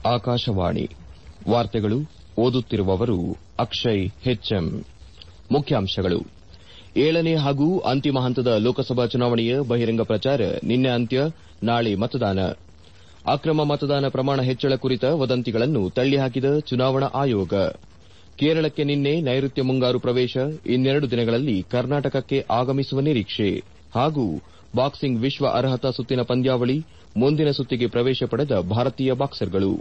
ಆಕಾಶವಾಣಿ ವಾರ್ತೆಗಳು ಓದುತ್ತಿರುವವರು ಅಕ್ಷಯ್ ಹೆಚ್ಎಂ ಮುಖ್ಯಾಂಶಗಳು ಏಳನೇ ಹಾಗೂ ಅಂತಿಮ ಹಂತದ ಲೋಕಸಭಾ ಚುನಾವಣೆಯ ಬಹಿರಂಗ ಪ್ರಚಾರ ನಿನ್ನೆ ಅಂತ್ಯ ನಾಳೆ ಮತದಾನ ಅಕ್ರಮ ಮತದಾನ ಪ್ರಮಾಣ ಹೆಚ್ಚಳ ಕುರಿತ ವದಂತಿಗಳನ್ನು ತಳ್ಳಿಹಾಕಿದ ಚುನಾವಣಾ ಆಯೋಗ ಕೇರಳಕ್ಕೆ ನಿನ್ನೆ ನೈಋತ್ಯ ಮುಂಗಾರು ಪ್ರವೇಶ ಇನ್ನೆರಡು ದಿನಗಳಲ್ಲಿ ಕರ್ನಾಟಕಕ್ಕೆ ಆಗಮಿಸುವ ನಿರೀಕ್ಷೆ ಹಾಗೂ ಬಾಕ್ಸಿಂಗ್ ವಿಶ್ವ ಅರ್ಹತಾ ಸುತ್ತಿನ ಪಂದ್ಯಾವಳಿ ಮುಂದಿನ ಸುತ್ತಿಗೆ ಪ್ರವೇಶ ಪಡೆದ ಭಾರತೀಯ ಬಾಕ್ಸರ್ಗಳು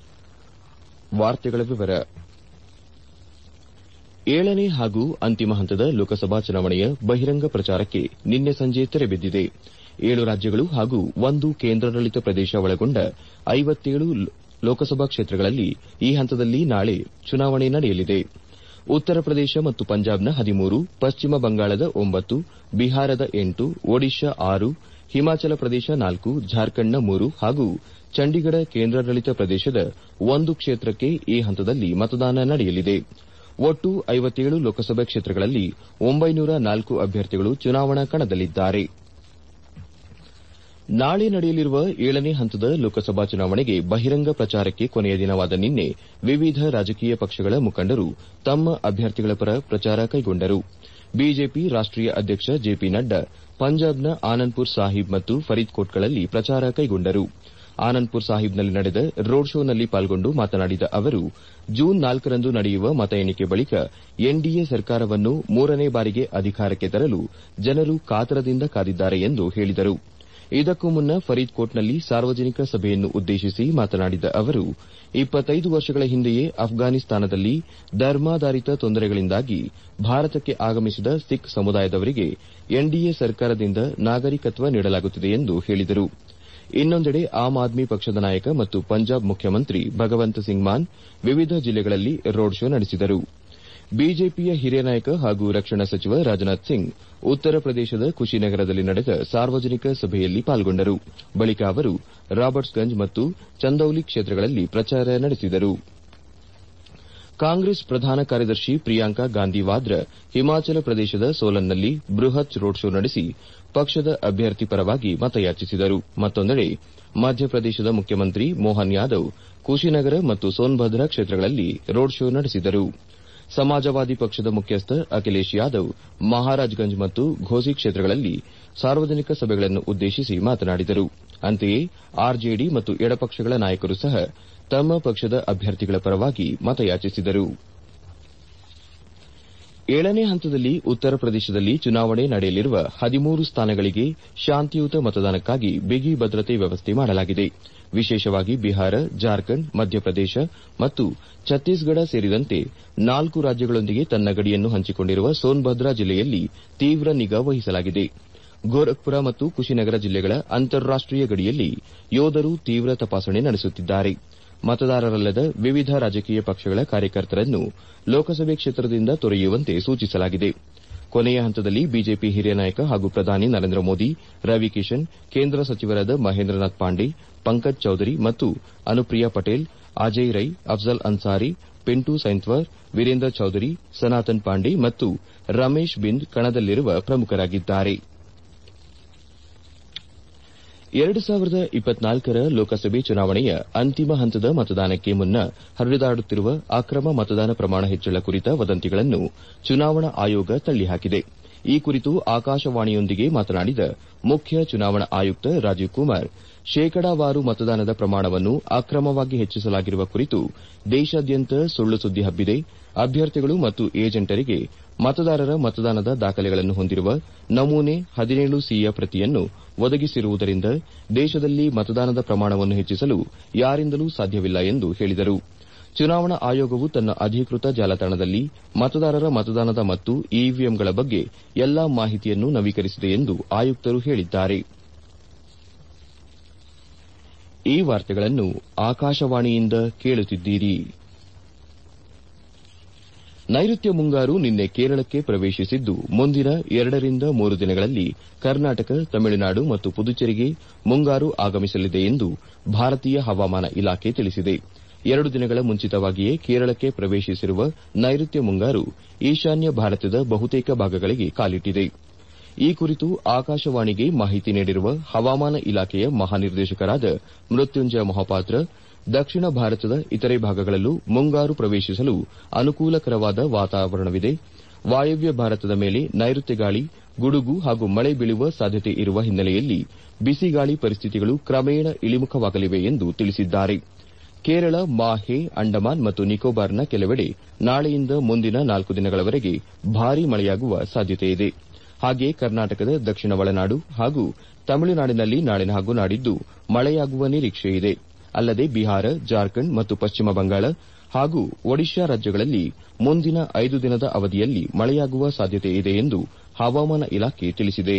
ಏಳನೇ ಹಾಗೂ ಅಂತಿಮ ಹಂತದ ಲೋಕಸಭಾ ಚುನಾವಣೆಯ ಬಹಿರಂಗ ಪ್ರಚಾರಕ್ಕೆ ನಿನ್ನೆ ಸಂಜೆ ತೆರೆ ಬಿದ್ದಿದೆ ಏಳು ರಾಜ್ಯಗಳು ಹಾಗೂ ಒಂದು ಕೇಂದ್ರಾಡಳಿತ ಪ್ರದೇಶ ಒಳಗೊಂಡ ಐವತ್ತೇಳು ಲೋಕಸಭಾ ಕ್ಷೇತ್ರಗಳಲ್ಲಿ ಈ ಹಂತದಲ್ಲಿ ನಾಳೆ ಚುನಾವಣೆ ನಡೆಯಲಿದೆ ಉತ್ತರ ಪ್ರದೇಶ ಮತ್ತು ಪಂಜಾಬ್ನ ಹದಿಮೂರು ಪಶ್ಚಿಮ ಬಂಗಾಳದ ಒಂಬತ್ತು ಬಿಹಾರದ ಎಂಟು ಒಡಿಶಾ ಆರು ಹಿಮಾಚಲ ಪ್ರದೇಶ ನಾಲ್ಕು ಜಾರ್ಖಂಡ್ನ ಮೂರು ಹಾಗೂ ಚಂಡೀಗಢ ಕೇಂದ್ರಾಡಳಿತ ಪ್ರದೇಶದ ಒಂದು ಕ್ಷೇತ್ರಕ್ಕೆ ಈ ಹಂತದಲ್ಲಿ ಮತದಾನ ನಡೆಯಲಿದೆ ಒಟ್ಟು ಐವತ್ತೇಳು ಲೋಕಸಭಾ ಕ್ಷೇತ್ರಗಳಲ್ಲಿ ಒಂಬೈನೂರ ನಾಲ್ಕು ಅಭ್ಯರ್ಥಿಗಳು ಚುನಾವಣಾ ಕಣದಲ್ಲಿದ್ದಾರೆ ನಾಳೆ ನಡೆಯಲಿರುವ ಏಳನೇ ಹಂತದ ಲೋಕಸಭಾ ಚುನಾವಣೆಗೆ ಬಹಿರಂಗ ಪ್ರಚಾರಕ್ಕೆ ಕೊನೆಯ ದಿನವಾದ ನಿನ್ನೆ ವಿವಿಧ ರಾಜಕೀಯ ಪಕ್ಷಗಳ ಮುಖಂಡರು ತಮ್ಮ ಅಭ್ಯರ್ಥಿಗಳ ಪರ ಪ್ರಚಾರ ಕೈಗೊಂಡರು ಬಿಜೆಪಿ ರಾಷ್ಟೀಯ ಅಧ್ಯಕ್ಷ ಜೆಪಿ ನಡ್ಡಾ ಪಂಜಾಬ್ನ ಆನಂದ್ಪುರ್ ಸಾಹಿಬ್ ಮತ್ತು ಫರೀದ್ಕೋಟ್ಗಳಲ್ಲಿ ಪ್ರಚಾರ ಕೈಗೊಂಡರು ಆನಂದ್ಪುರ್ ಸಾಹಿಬ್ನಲ್ಲಿ ನಡೆದ ರೋಡ್ ಶೋನಲ್ಲಿ ಪಾಲ್ಗೊಂಡು ಮಾತನಾಡಿದ ಅವರು ಜೂನ್ ನಾಲ್ಕರಂದು ನಡೆಯುವ ಮತ ಎಣಿಕೆ ಬಳಿಕ ಎನ್ಡಿಎ ಸರ್ಕಾರವನ್ನು ಮೂರನೇ ಬಾರಿಗೆ ಅಧಿಕಾರಕ್ಕೆ ತರಲು ಜನರು ಕಾತರದಿಂದ ಕಾದಿದ್ದಾರೆ ಎಂದು ಹೇಳಿದರು ಇದಕ್ಕೂ ಮುನ್ನ ಫರೀದ್ಕೋಟ್ನಲ್ಲಿ ಸಾರ್ವಜನಿಕ ಸಭೆಯನ್ನು ಉದ್ದೇಶಿಸಿ ಮಾತನಾಡಿದ ಅವರು ಇಪ್ಪತ್ತೈದು ವರ್ಷಗಳ ಹಿಂದೆಯೇ ಅಫ್ಘಾನಿಸ್ತಾನದಲ್ಲಿ ಧರ್ಮಾಧಾರಿತ ತೊಂದರೆಗಳಿಂದಾಗಿ ಭಾರತಕ್ಕೆ ಆಗಮಿಸಿದ ಸಿಖ್ ಸಮುದಾಯದವರಿಗೆ ಎನ್ಡಿಎ ಸರ್ಕಾರದಿಂದ ನಾಗರಿಕತ್ವ ನೀಡಲಾಗುತ್ತಿದೆ ಎಂದು ಹೇಳಿದರು ಇನ್ನೊಂದೆಡೆ ಆಮ್ ಆದ್ಮಿ ಪಕ್ಷದ ನಾಯಕ ಮತ್ತು ಪಂಜಾಬ್ ಮುಖ್ಯಮಂತ್ರಿ ಭಗವಂತ್ ಸಿಂಗ್ ಮಾನ್ ವಿವಿಧ ಜಿಲ್ಲೆಗಳಲ್ಲಿ ರೋಡ್ ಶೋ ನಡೆಸಿದರು ಬಿಜೆಪಿಯ ಹಿರಿಯ ನಾಯಕ ಹಾಗೂ ರಕ್ಷಣಾ ಸಚಿವ ರಾಜನಾಥ್ ಸಿಂಗ್ ಉತ್ತರ ಪ್ರದೇಶದ ಕುಶಿನಗರದಲ್ಲಿ ನಡೆದ ಸಾರ್ವಜನಿಕ ಸಭೆಯಲ್ಲಿ ಪಾಲ್ಗೊಂಡರು ಬಳಿಕ ಅವರು ರಾಬರ್ಟ್ಸ್ಗಂಜ್ ಮತ್ತು ಚಂದೌಲಿ ಕ್ಷೇತ್ರಗಳಲ್ಲಿ ಪ್ರಚಾರ ನಡೆಸಿದರು ಕಾಂಗ್ರೆಸ್ ಪ್ರಧಾನ ಕಾರ್ಯದರ್ಶಿ ಪ್ರಿಯಾಂಕಾ ಗಾಂಧಿ ವಾದ್ರಾ ಹಿಮಾಚಲ ಪ್ರದೇಶದ ಸೋಲನ್ನಲ್ಲಿ ಬೃಹತ್ ರೋಡ್ ಶೋ ನಡೆಸಿ ಪಕ್ಷದ ಅಭ್ಯರ್ಥಿ ಪರವಾಗಿ ಮತಯಾಚಿಸಿದರು ಮತ್ತೊಂದೆಡೆ ಮಧ್ಯಪ್ರದೇಶದ ಮುಖ್ಯಮಂತ್ರಿ ಮೋಹನ್ ಯಾದವ್ ಕುಶಿನಗರ ಮತ್ತು ಸೋನ್ಭದ್ರಾ ಕ್ಷೇತ್ರಗಳಲ್ಲಿ ರೋಡ್ ಶೋ ನಡೆಸಿದರು ಸಮಾಜವಾದಿ ಪಕ್ಷದ ಮುಖ್ಯಸ್ಥ ಅಖಿಲೇಶ್ ಯಾದವ್ ಮಹಾರಾಜ್ಗಂಜ್ ಮತ್ತು ಘೋಸಿ ಕ್ಷೇತ್ರಗಳಲ್ಲಿ ಸಾರ್ವಜನಿಕ ಸಭೆಗಳನ್ನು ಉದ್ದೇಶಿಸಿ ಮಾತನಾಡಿದರು ಅಂತೆಯೇ ಆರ್ಜೆಡಿ ಮತ್ತು ಎಡಪಕ್ಷಗಳ ನಾಯಕರು ಸಹ ತಮ್ಮ ಪಕ್ಷದ ಅಭ್ಯರ್ಥಿಗಳ ಪರವಾಗಿ ಮತಯಾಚಿಸಿದರು ಏಳನೇ ಹಂತದಲ್ಲಿ ಉತ್ತರ ಪ್ರದೇಶದಲ್ಲಿ ಚುನಾವಣೆ ನಡೆಯಲಿರುವ ಹದಿಮೂರು ಸ್ಥಾನಗಳಿಗೆ ಶಾಂತಿಯುತ ಮತದಾನಕ್ಕಾಗಿ ಬಿಗಿ ಭದ್ರತೆ ವ್ಯವಸ್ಥೆ ಮಾಡಲಾಗಿದೆ ವಿಶೇಷವಾಗಿ ಬಿಹಾರ ಜಾರ್ಖಂಡ್ ಮಧ್ಯಪ್ರದೇಶ ಮತ್ತು ಛತ್ತೀಸ್ಗಢ ಸೇರಿದಂತೆ ನಾಲ್ಕು ರಾಜ್ಯಗಳೊಂದಿಗೆ ತನ್ನ ಗಡಿಯನ್ನು ಹಂಚಿಕೊಂಡಿರುವ ಸೋನ್ಭದ್ರಾ ಜಿಲ್ಲೆಯಲ್ಲಿ ತೀವ್ರ ನಿಗಾ ವಹಿಸಲಾಗಿದೆ ಗೋರಖ್ಪುರ ಮತ್ತು ಕುಶಿನಗರ ಜಿಲ್ಲೆಗಳ ಅಂತಾರಾಷ್ಟೀಯ ಗಡಿಯಲ್ಲಿ ಯೋಧರು ತೀವ್ರ ತಪಾಸಣೆ ನಡೆಸುತ್ತಿದ್ದಾರೆ ಮತದಾರರಲ್ಲದ ವಿವಿಧ ರಾಜಕೀಯ ಪಕ್ಷಗಳ ಕಾರ್ಯಕರ್ತರನ್ನು ಲೋಕಸಭೆ ಕ್ಷೇತ್ರದಿಂದ ತೊರೆಯುವಂತೆ ಸೂಚಿಸಲಾಗಿದೆ ಕೊನೆಯ ಹಂತದಲ್ಲಿ ಬಿಜೆಪಿ ಹಿರಿಯ ನಾಯಕ ಹಾಗೂ ಪ್ರಧಾನಿ ನರೇಂದ್ರ ಮೋದಿ ರವಿ ಕಿಶನ್ ಕೇಂದ್ರ ಸಚಿವರಾದ ಮಹೇಂದ್ರನಾಥ್ ಪಾಂಡೆ ಪಂಕಜ್ ಚೌಧರಿ ಮತ್ತು ಅನುಪ್ರಿಯಾ ಪಟೇಲ್ ಅಜಯ್ ರೈ ಅಫ್ಜಲ್ ಅನ್ಸಾರಿ ಪಿಂಟು ಸೈಂತ್ವರ್ ವೀರೇಂದ್ರ ಚೌಧರಿ ಸನಾತನ್ ಪಾಂಡೆ ಮತ್ತು ರಮೇಶ್ ಬಿಂದ್ ಕಣದಲ್ಲಿರುವ ಪ್ರಮುಖರಾಗಿದ್ದಾರೆ ಎರಡು ಸಾವಿರದ ಇಪ್ಪತ್ನಾಲ್ಕರ ಲೋಕಸಭೆ ಚುನಾವಣೆಯ ಅಂತಿಮ ಹಂತದ ಮತದಾನಕ್ಕೆ ಮುನ್ನ ಹರಿದಾಡುತ್ತಿರುವ ಅಕ್ರಮ ಮತದಾನ ಪ್ರಮಾಣ ಹೆಚ್ಚಳ ಕುರಿತ ವದಂತಿಗಳನ್ನು ಚುನಾವಣಾ ಆಯೋಗ ತಳ್ಳಿಹಾಕಿದೆ ಈ ಕುರಿತು ಆಕಾಶವಾಣಿಯೊಂದಿಗೆ ಮಾತನಾಡಿದ ಮುಖ್ಯ ಚುನಾವಣಾ ಆಯುಕ್ತ ರಾಜೀವ್ ಕುಮಾರ್ ಶೇಕಡಾವಾರು ಮತದಾನದ ಪ್ರಮಾಣವನ್ನು ಅಕ್ರಮವಾಗಿ ಹೆಚ್ಚಿಸಲಾಗಿರುವ ಕುರಿತು ದೇಶಾದ್ಯಂತ ಸುಳ್ಳು ಸುದ್ದಿ ಹಬ್ಬಿದೆ ಅಭ್ಯರ್ಥಿಗಳು ಮತ್ತು ಏಜೆಂಟರಿಗೆ ಮತದಾರರ ಮತದಾನದ ದಾಖಲೆಗಳನ್ನು ಹೊಂದಿರುವ ನಮೂನೆ ಹದಿನೇಳು ಸಿಯ ಪ್ರತಿಯನ್ನು ಒದಗಿಸಿರುವುದರಿಂದ ದೇಶದಲ್ಲಿ ಮತದಾನದ ಪ್ರಮಾಣವನ್ನು ಹೆಚ್ಚಿಸಲು ಯಾರಿಂದಲೂ ಸಾಧ್ಯವಿಲ್ಲ ಎಂದು ಹೇಳಿದರು ಚುನಾವಣಾ ಆಯೋಗವು ತನ್ನ ಅಧಿಕೃತ ಜಾಲತಾಣದಲ್ಲಿ ಮತದಾರರ ಮತದಾನದ ಮತ್ತು ಇವಿಎಂಗಳ ಬಗ್ಗೆ ಎಲ್ಲಾ ಮಾಹಿತಿಯನ್ನು ನವೀಕರಿಸಿದೆ ಎಂದು ಆಯುಕ್ತರು ಹೇಳಿದ್ದಾರೆ ಈ ವಾರ್ತೆಗಳನ್ನು ಆಕಾಶವಾಣಿಯಿಂದ ಕೇಳುತ್ತಿದ್ದೀರಿ ನೈಋತ್ಯ ಮುಂಗಾರು ನಿನ್ನೆ ಕೇರಳಕ್ಕೆ ಪ್ರವೇಶಿಸಿದ್ದು ಮುಂದಿನ ಎರಡರಿಂದ ಮೂರು ದಿನಗಳಲ್ಲಿ ಕರ್ನಾಟಕ ತಮಿಳುನಾಡು ಮತ್ತು ಪುದುಚೇರಿಗೆ ಮುಂಗಾರು ಆಗಮಿಸಲಿದೆ ಎಂದು ಭಾರತೀಯ ಹವಾಮಾನ ಇಲಾಖೆ ತಿಳಿಸಿದೆ ಎರಡು ದಿನಗಳ ಮುಂಚಿತವಾಗಿಯೇ ಕೇರಳಕ್ಕೆ ಪ್ರವೇಶಿಸಿರುವ ನೈಋತ್ಯ ಮುಂಗಾರು ಈಶಾನ್ಯ ಭಾರತದ ಬಹುತೇಕ ಭಾಗಗಳಿಗೆ ಕಾಲಿಟ್ಟಿದೆ ಈ ಕುರಿತು ಆಕಾಶವಾಣಿಗೆ ಮಾಹಿತಿ ನೀಡಿರುವ ಹವಾಮಾನ ಇಲಾಖೆಯ ಮಹಾನಿರ್ದೇಶಕರಾದ ಮೃತ್ಯುಂಜಯ ಮೊಹಪಾತ್ರ ದಕ್ಷಿಣ ಭಾರತದ ಇತರೆ ಭಾಗಗಳಲ್ಲೂ ಮುಂಗಾರು ಪ್ರವೇಶಿಸಲು ಅನುಕೂಲಕರವಾದ ವಾತಾವರಣವಿದೆ ವಾಯವ್ಯ ಭಾರತದ ಮೇಲೆ ನೈಋತ್ಯ ಗಾಳಿ ಗುಡುಗು ಹಾಗೂ ಮಳೆ ಬೀಳುವ ಸಾಧ್ಯತೆ ಇರುವ ಹಿನ್ನೆಲೆಯಲ್ಲಿ ಬಿಸಿಗಾಳಿ ಪರಿಸ್ಥಿತಿಗಳು ಕ್ರಮೇಣ ಇಳಿಮುಖವಾಗಲಿವೆ ಎಂದು ತಿಳಿಸಿದ್ದಾರೆ ಕೇರಳ ಮಾಹೆ ಅಂಡಮಾನ್ ಮತ್ತು ನಿಕೋಬಾರ್ನ ಕೆಲವೆಡೆ ನಾಳೆಯಿಂದ ಮುಂದಿನ ನಾಲ್ಕು ದಿನಗಳವರೆಗೆ ಭಾರೀ ಮಳೆಯಾಗುವ ಸಾಧ್ಯತೆಯಿದೆ ಹಾಗೆಯೇ ಕರ್ನಾಟಕದ ದಕ್ಷಿಣ ಒಳನಾಡು ಹಾಗೂ ತಮಿಳುನಾಡಿನಲ್ಲಿ ನಾಳೆ ಹಾಗೂ ನಾಡಿದ್ದು ಮಳೆಯಾಗುವ ನಿರೀಕ್ಷೆಯಿದೆ ಅಲ್ಲದೆ ಬಿಹಾರ ಜಾರ್ಖಂಡ್ ಮತ್ತು ಪಶ್ಚಿಮ ಬಂಗಾಳ ಹಾಗೂ ಒಡಿಶಾ ರಾಜ್ಯಗಳಲ್ಲಿ ಮುಂದಿನ ಐದು ದಿನದ ಅವಧಿಯಲ್ಲಿ ಮಳೆಯಾಗುವ ಸಾಧ್ಯತೆಯಿದೆ ಎಂದು ಹವಾಮಾನ ಇಲಾಖೆ ತಿಳಿಸಿದೆ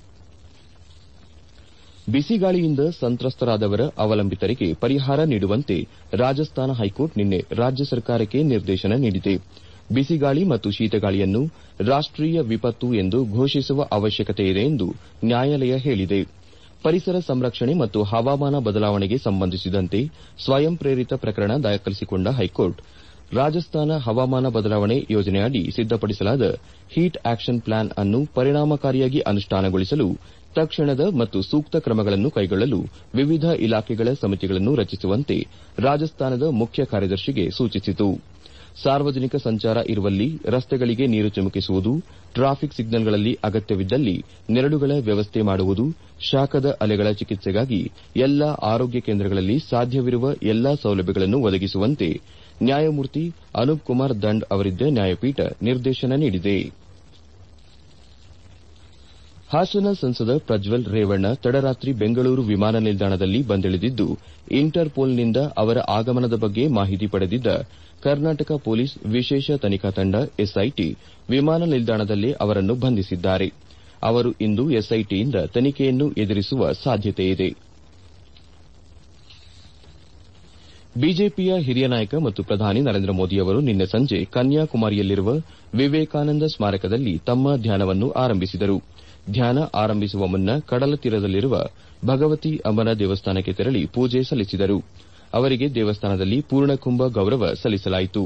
ಬಿಸಿಗಾಳಿಯಿಂದ ಸಂತ್ರಸ್ತರಾದವರ ಅವಲಂಬಿತರಿಗೆ ಪರಿಹಾರ ನೀಡುವಂತೆ ರಾಜಸ್ಥಾನ ಹೈಕೋರ್ಟ್ ನಿನ್ನೆ ರಾಜ್ಯ ಸರ್ಕಾರಕ್ಕೆ ನಿರ್ದೇಶನ ನೀಡಿದೆ ಬಿಸಿಗಾಳಿ ಮತ್ತು ಶೀತಗಾಳಿಯನ್ನು ರಾಷ್ಟೀಯ ವಿಪತ್ತು ಎಂದು ಘೋಷಿಸುವ ಅವಶ್ಯಕತೆಯಿದೆ ಎಂದು ನ್ಯಾಯಾಲಯ ಹೇಳಿದೆ ಪರಿಸರ ಸಂರಕ್ಷಣೆ ಮತ್ತು ಹವಾಮಾನ ಬದಲಾವಣೆಗೆ ಸಂಬಂಧಿಸಿದಂತೆ ಸ್ವಯಂ ಪ್ರೇರಿತ ಪ್ರಕರಣ ದಾಖಲಿಸಿಕೊಂಡ ಹೈಕೋರ್ಟ್ ರಾಜಸ್ಥಾನ ಹವಾಮಾನ ಬದಲಾವಣೆ ಯೋಜನೆಯಡಿ ಸಿದ್ದಪಡಿಸಲಾದ ಹೀಟ್ ಆಕ್ಷನ್ ಪ್ಲಾನ್ ಅನ್ನು ಪರಿಣಾಮಕಾರಿಯಾಗಿ ಅನುಷ್ಠಾನಗೊಳಿಸಲು ತಕ್ಷಣದ ಮತ್ತು ಸೂಕ್ತ ಕ್ರಮಗಳನ್ನು ಕೈಗೊಳ್ಳಲು ವಿವಿಧ ಇಲಾಖೆಗಳ ಸಮಿತಿಗಳನ್ನು ರಚಿಸುವಂತೆ ರಾಜಸ್ಥಾನದ ಮುಖ್ಯ ಕಾರ್ಯದರ್ಶಿಗೆ ಸೂಚಿಸಿತು ಸಾರ್ವಜನಿಕ ಸಂಚಾರ ಇರುವಲ್ಲಿ ರಸ್ತೆಗಳಿಗೆ ನೀರು ಚಿಮುಕಿಸುವುದು ಟ್ರಾಫಿಕ್ ಸಿಗ್ನಲ್ಗಳಲ್ಲಿ ಅಗತ್ಯವಿದ್ದಲ್ಲಿ ನೆರಳುಗಳ ವ್ಯವಸ್ಥೆ ಮಾಡುವುದು ಶಾಖದ ಅಲೆಗಳ ಚಿಕಿತ್ಸೆಗಾಗಿ ಎಲ್ಲಾ ಆರೋಗ್ಯ ಕೇಂದ್ರಗಳಲ್ಲಿ ಸಾಧ್ಯವಿರುವ ಎಲ್ಲಾ ಸೌಲಭ್ಯಗಳನ್ನು ಒದಗಿಸುವಂತೆ ನ್ಯಾಯಮೂರ್ತಿ ಅನೂಪ್ ಕುಮಾರ್ ದಂಡ್ ಅವರಿದ್ದ ನ್ಯಾಯಪೀಠ ನಿರ್ದೇಶನ ನೀಡಿದೆ ಹಾಸನ ಸಂಸದ ಪ್ರಜ್ವಲ್ ರೇವಣ್ಣ ತಡರಾತ್ರಿ ಬೆಂಗಳೂರು ವಿಮಾನ ನಿಲ್ದಾಣದಲ್ಲಿ ಬಂದಿಳಿದಿದ್ದು ಇಂಟರ್ಪೋಲ್ನಿಂದ ಅವರ ಆಗಮನದ ಬಗ್ಗೆ ಮಾಹಿತಿ ಪಡೆದಿದ್ದ ಕರ್ನಾಟಕ ಪೊಲೀಸ್ ವಿಶೇಷ ತನಿಖಾ ತಂಡ ಎಸ್ಐಟಿ ವಿಮಾನ ನಿಲ್ದಾಣದಲ್ಲೇ ಅವರನ್ನು ಬಂಧಿಸಿದ್ದಾರೆ ಅವರು ಇಂದು ಎಸ್ಐಟಿಯಿಂದ ತನಿಖೆಯನ್ನು ಎದುರಿಸುವ ಸಾಧ್ಯತೆಯಿದೆ ಬಿಜೆಪಿಯ ಹಿರಿಯ ನಾಯಕ ಮತ್ತು ಪ್ರಧಾನಿ ನರೇಂದ್ರ ಮೋದಿ ಅವರು ನಿನ್ನೆ ಸಂಜೆ ಕನ್ಯಾಕುಮಾರಿಯಲ್ಲಿರುವ ವಿವೇಕಾನಂದ ಸ್ಮಾರಕದಲ್ಲಿ ತಮ್ಮ ಧ್ಯಾನವನ್ನು ಆರಂಭಿಸಿದರು ಧ್ಯಾನ ಆರಂಭಿಸುವ ಮುನ್ನ ಕಡಲ ತೀರದಲ್ಲಿರುವ ಭಗವತಿ ಅಮ್ಮನ ದೇವಸ್ಥಾನಕ್ಕೆ ತೆರಳಿ ಪೂಜೆ ಸಲ್ಲಿಸಿದರು ಅವರಿಗೆ ದೇವಸ್ಥಾನದಲ್ಲಿ ಪೂರ್ಣಕುಂಭ ಗೌರವ ಸಲ್ಲಿಸಲಾಯಿತು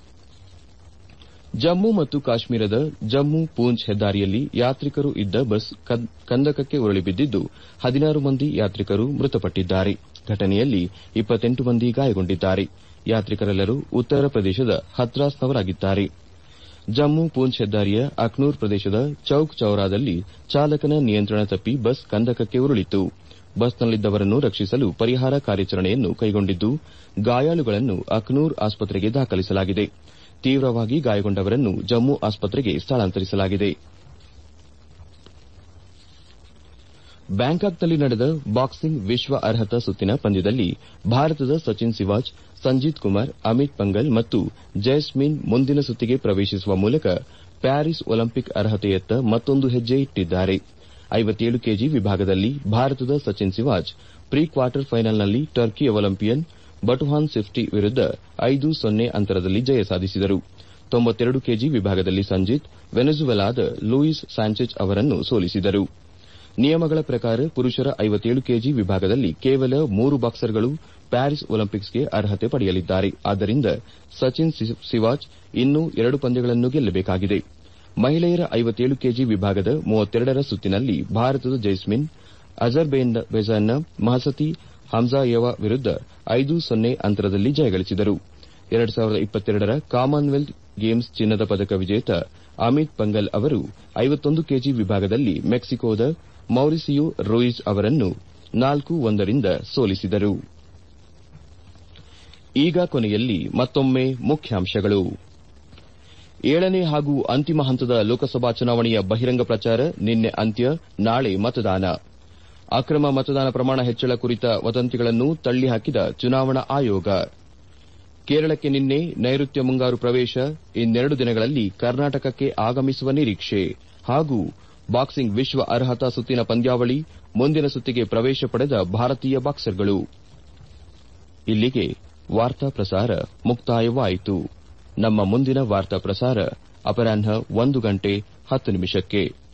ಜಮ್ಮು ಮತ್ತು ಕಾಶ್ಮೀರದ ಜಮ್ಮು ಪೂಂಚ್ ಹೆದ್ದಾರಿಯಲ್ಲಿ ಯಾತ್ರಿಕರು ಇದ್ದ ಬಸ್ ಕಂದಕಕ್ಕೆ ಉರುಳಿ ಬಿದ್ದಿದ್ದು ಹದಿನಾರು ಮಂದಿ ಯಾತ್ರಿಕರು ಮೃತಪಟ್ಟಿದ್ದಾರೆ ಘಟನೆಯಲ್ಲಿ ಇಪ್ಪತ್ತೆಂಟು ಮಂದಿ ಗಾಯಗೊಂಡಿದ್ದಾರೆ ಯಾತ್ರಿಕರೆಲ್ಲರೂ ಉತ್ತರ ಪ್ರದೇಶದ ಹತ್ರಾಸ್ನವರಾಗಿದ್ದಾರೆ ಜಮ್ಮು ಪೂಂಚ್ ಹೆದ್ದಾರಿಯ ಅಖ್ನೂರ್ ಪ್ರದೇಶದ ಚೌಕ್ ಚೌರಾದಲ್ಲಿ ಚಾಲಕನ ನಿಯಂತ್ರಣ ತಪ್ಪಿ ಬಸ್ ಕಂದಕಕ್ಕೆ ಉರುಳಿತು ಬಸ್ನಲ್ಲಿದ್ದವರನ್ನು ರಕ್ಷಿಸಲು ಪರಿಹಾರ ಕಾರ್ಯಾಚರಣೆಯನ್ನು ಕೈಗೊಂಡಿದ್ದು ಗಾಯಾಳುಗಳನ್ನು ಅಖ್ನೂರ್ ಆಸ್ಪತ್ರೆಗೆ ದಾಖಲಿಸಲಾಗಿದೆ ತೀವ್ರವಾಗಿ ಗಾಯಗೊಂಡವರನ್ನು ಜಮ್ಮು ಆಸ್ಪತ್ರೆಗೆ ಸ್ಥಳಾಂತರಿಸಲಾಗಿದೆ ಬ್ಯಾಂಕಾಕ್ನಲ್ಲಿ ನಡೆದ ಬಾಕ್ಸಿಂಗ್ ವಿಶ್ವ ಅರ್ಹತಾ ಸುತ್ತಿನ ಪಂದ್ಯದಲ್ಲಿ ಭಾರತದ ಸಚಿನ್ ಸಿವಾಜ್ ಸಂಜೀತ್ ಕುಮಾರ್ ಅಮಿತ್ ಪಂಗಲ್ ಮತ್ತು ಜೈಸ್ಮಿನ್ ಮುಂದಿನ ಸುತ್ತಿಗೆ ಪ್ರವೇಶಿಸುವ ಮೂಲಕ ಪ್ಯಾರಿಸ್ ಒಲಿಂಪಿಕ್ ಅರ್ಹತೆಯತ್ತ ಮತ್ತೊಂದು ಹೆಜ್ಜೆ ಇಟ್ಟಿದ್ದಾರೆ ಐವತ್ತೇಳು ಕೆಜಿ ವಿಭಾಗದಲ್ಲಿ ಭಾರತದ ಸಚಿನ್ ಸಿವಾಜ್ ಪ್ರೀ ಕ್ವಾರ್ಟರ್ ಫೈನಲ್ನಲ್ಲಿ ಟರ್ಕಿ ಒಲಿಂಪಿಯನ್ ಬಟುಹಾನ್ ಸಿಫ್ಟಿ ವಿರುದ್ದ ಐದು ಸೊನ್ನೆ ಅಂತರದಲ್ಲಿ ಜಯ ಸಾಧಿಸಿದರು ತೊಂಬತ್ತೆರಡು ಕೆಜಿ ವಿಭಾಗದಲ್ಲಿ ಸಂಜಿತ್ ವೆನೆಜುವೆಲಾದ ಲೂಯಿಸ್ ಸ್ಯಾಂಚೆಜ್ ಅವರನ್ನು ಸೋಲಿಸಿದರು ನಿಯಮಗಳ ಪ್ರಕಾರ ಪುರುಷರ ಐವತ್ತೇಳು ಕೆಜಿ ವಿಭಾಗದಲ್ಲಿ ಕೇವಲ ಮೂರು ಬಾಕ್ಸರ್ಗಳು ಪ್ಯಾರಿಸ್ ಒಲಿಂಪಿಕ್ಸ್ಗೆ ಅರ್ಹತೆ ಪಡೆಯಲಿದ್ದಾರೆ ಆದ್ದರಿಂದ ಸಚಿನ್ ಸಿವಾಜ್ ಇನ್ನೂ ಎರಡು ಪಂದ್ಯಗಳನ್ನು ಗೆಲ್ಲಬೇಕಾಗಿದೆ ಮಹಿಳೆಯರ ಐವತ್ತೇಳು ಕೆಜಿ ವಿಭಾಗದ ಮೂವತ್ತೆರಡರ ಸುತ್ತಿನಲ್ಲಿ ಭಾರತದ ಜೈಸ್ಮಿನ್ ಅಜರ್ಬೈಜಾನ್ನ ಮಹಸತಿ ಹಮ್ಜಾಯೆವಾ ವಿರುದ್ದ ಐದು ಸೊನ್ನೆ ಅಂತರದಲ್ಲಿ ಜಯಗಳಿಸಿದರು ಎರಡು ಸಾವಿರದ ಇಪ್ಪತ್ತೆರಡರ ಕಾಮನ್ವೆಲ್ತ್ ಗೇಮ್ಸ್ ಚಿನ್ನದ ಪದಕ ವಿಜೇತ ಅಮಿತ್ ಪಂಗಲ್ ಅವರು ಐವತ್ತೊಂದು ಕೆಜಿ ವಿಭಾಗದಲ್ಲಿ ಮೆಕ್ಸಿಕೋದ ಮೌರಿಸಿಯೋ ರೂಯಿಜ್ ಅವರನ್ನು ನಾಲ್ಕು ಒಂದರಿಂದ ಸೋಲಿಸಿದರು ಈಗ ಕೊನೆಯಲ್ಲಿ ಮತ್ತೊಮ್ಮೆ ಮುಖ್ಯಾಂಶಗಳು ಏಳನೇ ಹಾಗೂ ಅಂತಿಮ ಹಂತದ ಲೋಕಸಭಾ ಚುನಾವಣೆಯ ಬಹಿರಂಗ ಪ್ರಚಾರ ನಿನ್ನೆ ಅಂತ್ಯ ನಾಳೆ ಮತದಾನ ಅಕ್ರಮ ಮತದಾನ ಪ್ರಮಾಣ ಹೆಚ್ಚಳ ಕುರಿತ ವದಂತಿಗಳನ್ನು ತಳ್ಳಿಹಾಕಿದ ಚುನಾವಣಾ ಆಯೋಗ ಕೇರಳಕ್ಕೆ ನಿನ್ನೆ ನೈಋತ್ಯ ಮುಂಗಾರು ಪ್ರವೇಶ ಇನ್ನೆರಡು ದಿನಗಳಲ್ಲಿ ಕರ್ನಾಟಕಕ್ಕೆ ಆಗಮಿಸುವ ನಿರೀಕ್ಷೆ ಹಾಗೂ ಬಾಕ್ಸಿಂಗ್ ವಿಶ್ವ ಅರ್ಹತಾ ಸುತ್ತಿನ ಪಂದ್ಯಾವಳಿ ಮುಂದಿನ ಸುತ್ತಿಗೆ ಪ್ರವೇಶ ಪಡೆದ ಭಾರತೀಯ ಬಾಕ್ಸರ್ಗಳು ಇಲ್ಲಿಗೆ ವಾರ್ತಾ ಪ್ರಸಾರ ಮುಕ್ತಾಯವಾಯಿತು ನಮ್ಮ ಮುಂದಿನ ವಾರ್ತಾ ಪ್ರಸಾರ ಅಪರಾಹ್ನ ಒಂದು ಗಂಟೆ ಹತ್ತು ನಿಮಿಷಕ್ಕೆ